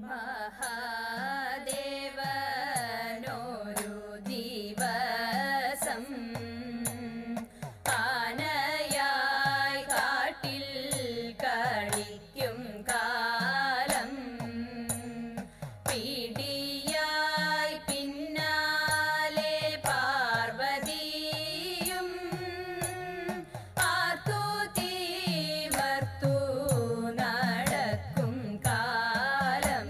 മഹാദേവനൊരു ദിവസം ആനയായി കാട്ടിൽ കളിക്കും കാലം പിടിയായി പിന്നാലെ പാർവതിയും ആർത്തു തീമർത്തു നടക്കും കാലം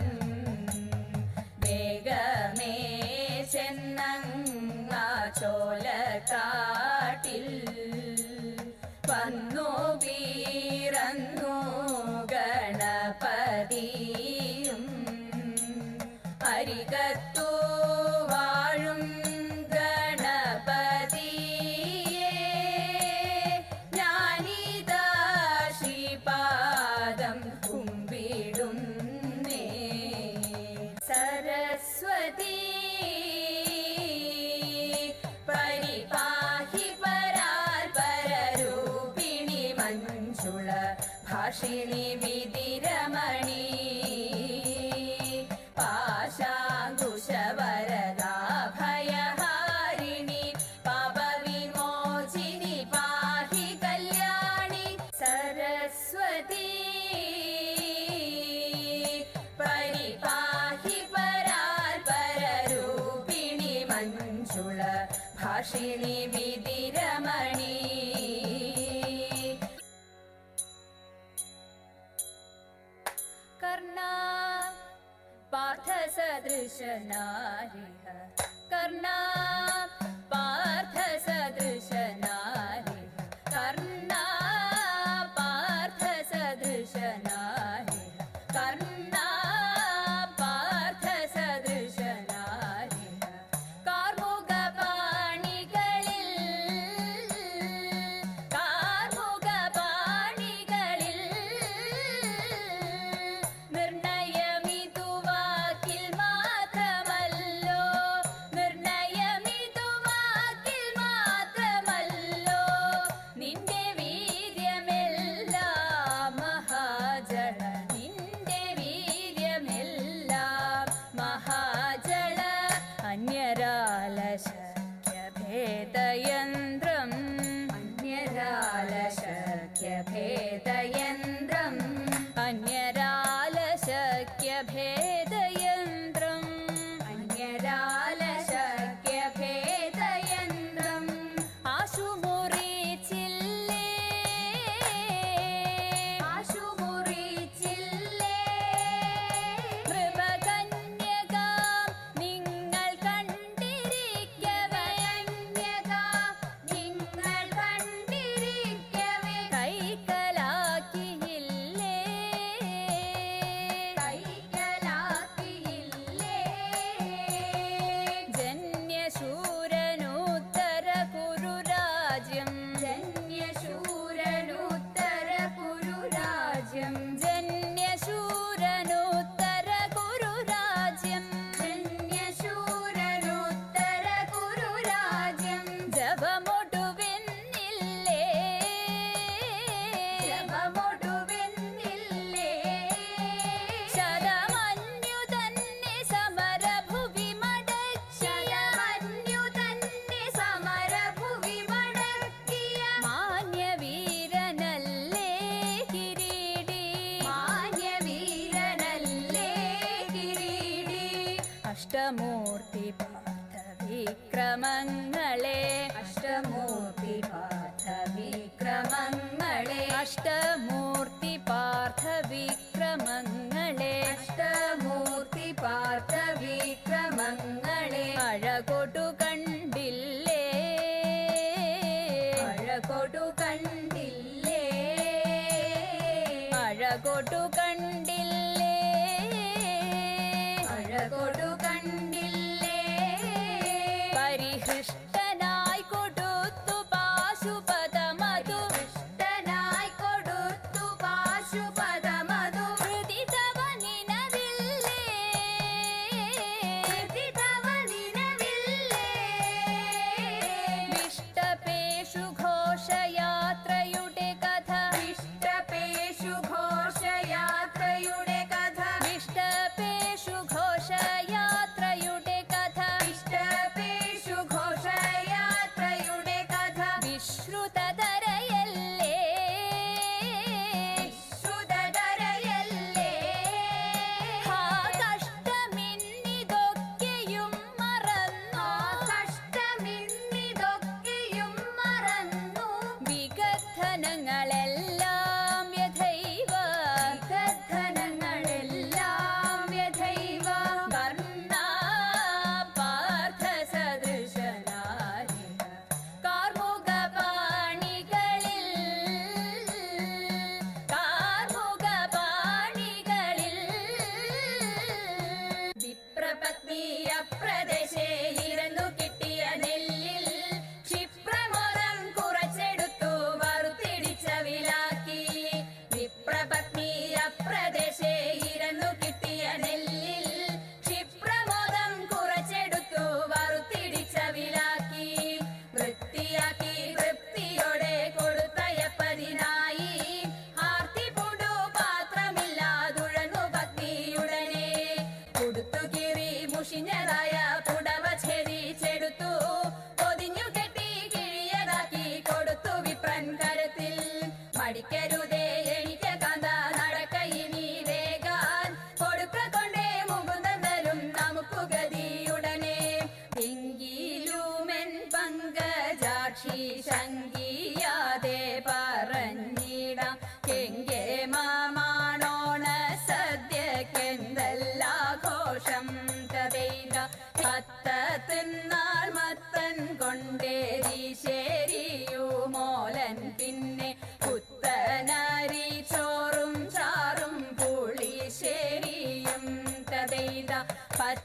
വേഗമേ ചെന്നങ്ങ ചോലക്കാട്ടിൽ വന്നു പീറന്നു ഗണപതിയും അരികത്തു വാഴും ഗണപതിയേ ഞാനിതാ ശ്രീപാദം കുമ്പിടുന്നേ സരസ്വതി പരിപാഹി പരാൽ പരരൂപിണി മഞ്ജുള ഭാഷിണി വിതിരമണി പാശാങ്കുശവരദാഭയഹാരിണി പാപവിമോചിനി പാഹി കല്യാണി സരസ്വതി പരിപാഹി പരാൽ പരരൂപിണി മഞ്ജുള ഭാഷിണി വിതിരമണി कर्णा पार्थसदृशनारिः कर्णा पार्थसदृशनारिः कर्णा पार्थसदृशनारिः कर्णा पार्थसदृशनारिः കാർമുകപാണികളിൽ കാർമുകപാണികളിൽ നിർണയമിതുവാക്കിൽ മാത്രമല്ലോ നിർണയമിതുവാക്കിൽ മാത്രമല്ലോ നിന്റെ വീര്യമെല്ലാം മഹാജള നിന്റെ വീര്യമെല്ലാം മഹാജള അന്യരാലശക്യഭേദയന്ത്രം അന്യരാലശക്യഭേദയന്ത്രം അന്യരാലശക്യഭേദയന്ത്രം അന്യരാലശക്യഭേദയന്ത്രം ആശുമുറിച്ചില്ലേ ആശുമുറിച്ചില്ലേ കൃപകന്യകാം നിങ്ങൾ കണ്ടിരിക്കവേ നിങ്ങൾ കണ്ടിരിക്കവേ കൈക്കലാക്കിയില്ലേ കൈക്കലാക്കിയില്ലേ ജന്യശൂരനൂത്തര കുരുരാജ്യം ജന്യശൂരനൂത്തര കുരുരാജ്യം ജന്യശൂരനൂത്തര കുരുരാജ്യം ജന്യശൂരനൂത്തര കുരുരാജ്യം ജപമൊടുവെന്നില്ലേ ജപമൊടുവെന്നില്ലേ ശതമന്യു തന്നെ സമരഭുവി മടക്കിയ തന്നെ സമരഭുവി മടക്കിയ മാന്യവീരനല്ലേ കിരീടി മാന്യവീരനല്ലേ കിരീടി അഷ്ടമൂർത്തി പാർത്ഥ വിക്രമങ്ങളെ അഷ്ടമൂർത്തി പാർത്ഥ വിക്രമങ്ങളെ അഷ്ടമൂർത്തി പാർത്ഥ വിക്രമങ്ങളെ അഷ്ടമൂർത്തി പാർത്ഥ വിക്രമങ്ങളെ അഴകൊടു കണ്ടില്ലേ അഴകൊടു കണ്ടില്ലേ അഴകൊടു കണ്ടില്ലേ അഴകൊടു കണ്ടില്ലേ പരിഹൃഷ്ടനായി കൊടുത്തു പാശുപതമതു ഹൃഷ്ടനായി കൊടുത്തു പാശുപതമതു ഹൃദിതവ നിനവില്ലേ ഹൃദിതവ നിനവില്ലേ വിഷ്ടപേഷു ഘോഷയാത്രയുടെ കഥ വിഷ്ടപേഷു ഘോഷയാത്ര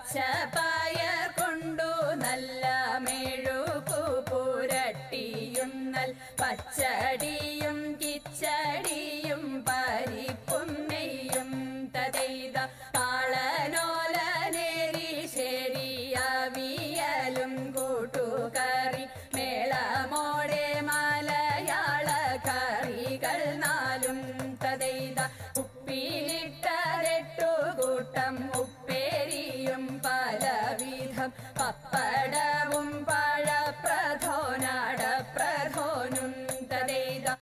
പച്ചപ്പയർ കൊണ്ടു നല്ല മെഴുകു പുരട്ടിയുന്നൽ പച്ചടിയും